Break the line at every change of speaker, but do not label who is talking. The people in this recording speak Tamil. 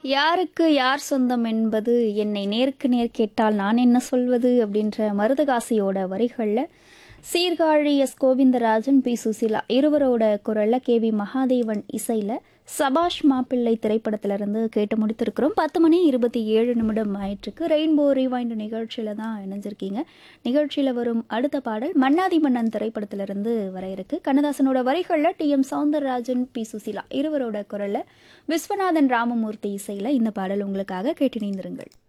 யாருக்கு யார் சொந்தம் என்பது என்னை நேருக்கு நேர் கேட்டால் நான் என்ன சொல்வது அப்படின்ற மருதகாசியோட வரிகளில் சீர்காழி எஸ் கோவிந்தராஜன் பி சுசிலா இருவரோட குரல்ல கே வி மகாதேவன் இசையில் சபாஷ் மாப்பிள்ளை திரைப்படத்திலிருந்து கேட்டு முடித்திருக்கிறோம் பத்து மணி இருபத்தி ஏழு நிமிடம் ஆயிற்றுக்கு ரெயின்போ ரிவைண்ட் நிகழ்ச்சியில் தான் இணைஞ்சிருக்கீங்க நிகழ்ச்சியில் வரும் அடுத்த பாடல் மன்னாதி மன்னன் திரைப்படத்திலிருந்து வர இருக்கு கண்ணதாசனோட வரிகளில் T M Soundararajan P Susheela இருவரோட குரல்ல விஸ்வநாதன் ராமமூர்த்தி இசையில் இந்த பாடல் உங்களுக்காக கேட்டு நீந்திருங்கள்